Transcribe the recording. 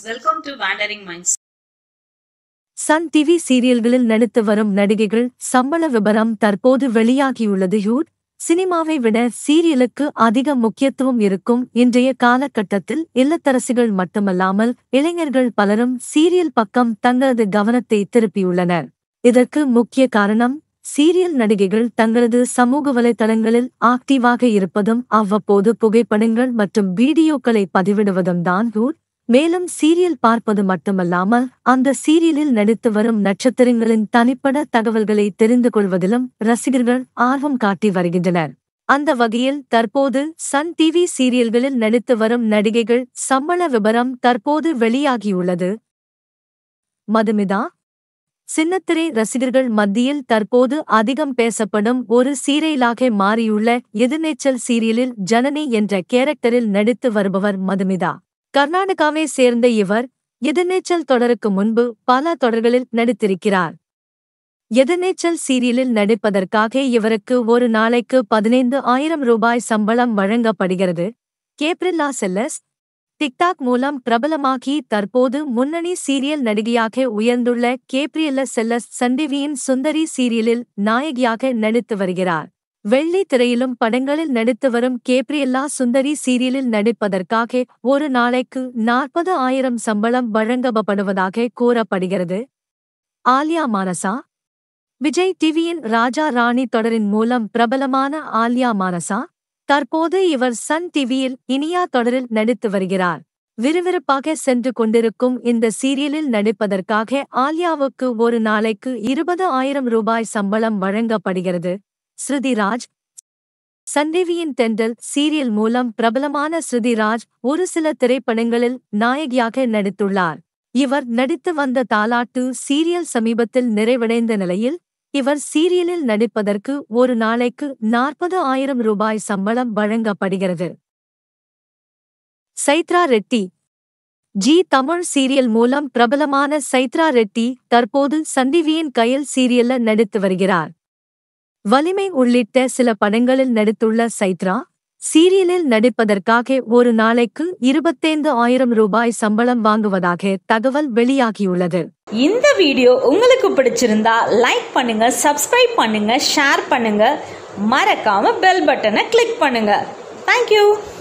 Welcome to Wandering Minds. Sun TV சீரியல்களில் நடித்து வரும் நடிகைகள் சம்பள விபரம் தற்போது வெளியாகியுள்ளது யூட் சினிமாவை விட சீரியலுக்கு அதிக முக்கியத்துவம் இருக்கும் இன்றைய காலகட்டத்தில் இல்லத்தரசிகள் மட்டுமல்லாமல் இளைஞர்கள் பலரும் சீரியல் பக்கம் தங்களது கவனத்தை திருப்பியுள்ளனர் இதற்கு முக்கிய காரணம் சீரியல் நடிகைகள் தங்களது சமூக வலைதளங்களில் ஆக்டிவாக இருப்பதும் அவ்வப்போது புகைப்படங்கள் மற்றும் வீடியோக்களை பதிவிடுவதும் தான் யூட் மேலும் சீரியல் பார்ப்பது மட்டுமல்லாமல் அந்த சீரியலில் நடித்து வரும் நட்சத்திரங்களின் தனிப்பட தகவல்களை தெரிந்து கொள்வதிலும் ரசிகர்கள் ஆர்வம் காட்டி வருகின்றனர் அந்த வகையில் தற்போது சன் டிவி சீரியல்களில் நடித்து வரும் நடிகைகள் சம்பள விபரம் தற்போது வெளியாகியுள்ளது மதுமிதா சின்னத்திரை ரசிகர்கள் மத்தியில் தற்போது அதிகம் பேசப்படும் ஒரு சீரியலாக மாறியுள்ள எதிர்நீச்சல் சீரியலில் ஜனனி என்ற கேரக்டரில் நடித்து வருபவர் மதுமிதா கர்நாடகாவை சேர்ந்த இவர் எதிர்நீச்சல் தொடருக்கு முன்பு பல தொடர்களில் நடித்திருக்கிறார் எதிர்நீச்சல் சீரியலில் நடிப்பதற்காக இவருக்கு ஒரு நாளைக்கு பதினைந்து ஆயிரம் ரூபாய் சம்பளம் வழங்கப்படுகிறது கேப்ரில்லா செல்லஸ் டிக்டாக் மூலம் பிரபலமாகி தற்போது முன்னணி சீரியல் நடிகையாக உயர்ந்துள்ள கேப்ரியல்ல செல்லஸ் சண்டிவியின் சுந்தரி சீரியலில் நாயகியாக நடித்து வருகிறார் வெள்ளி திரையிலும் படங்களில் நடித்து வரும் கேப்ரியல்லா சுந்தரி சீரியலில் நடிப்பதற்காக ஒரு நாளைக்கு நாற்பது ஆயிரம் சம்பளம் வழங்கப்படுவதாக கூறப்படுகிறது ஆலியா மானசா விஜய் டிவியின் ராஜா ராணி தொடரின் மூலம் பிரபலமான ஆலியா மானசா தற்போது இவர் சன் டிவியில் இனியா தொடரில் நடித்து வருகிறார் விறுவிறுப்பாக சென்று கொண்டிருக்கும் இந்த சீரியலில் நடிப்பதற்காக ஆலியாவுக்கு ஒரு நாளைக்கு இருபது ஆயிரம் ரூபாய் சம்பளம் வழங்கப்படுகிறது ஸ்ருதிராஜ் சன்டிவியின் தெண்டல் சீரியல் மூலம் பிரபலமான ஸ்ருதிராஜ் ஒரு சில திரைப்படங்களில் நாயகியாக நடித்துள்ளார் இவர் நடித்து வந்த தாலாட்டு சீரியல் சமீபத்தில் நிறைவடைந்த நிலையில் இவர் சீரியலில் நடிப்பதற்கு ஒரு நாளைக்கு நாற்பது ஆயிரம் ரூபாய் சம்பளம் வழங்கப்படுகிறது சைத்ரா ரெட்டி ஜி தமிழ் சீரியல் மூலம் பிரபலமான சைத்ரா ரெட்டி தற்போது சண்டிவியின் கயல் சீரியல்ல நடித்து வருகிறார் வலிமை உள்ளிட்ட சில படங்களில் நடித்துள்ள சைத்ரா சீரியலில் நடிப்பதற்காக ஒரு நாளைக்கு இருபத்தைந்து ஆயிரம் ரூபாய் சம்பளம் வாங்குவதாக தகவல் வெளியாகியுள்ளது இந்த வீடியோ உங்களுக்கு பிடிச்சிருந்தா லைக் பண்ணுங்க சப்ஸ்கிரைப் பண்ணுங்க ஷேர் பண்ணுங்க மறக்காம பெல் பட்டனை கிளிக் பண்ணுங்க தேங்க்யூ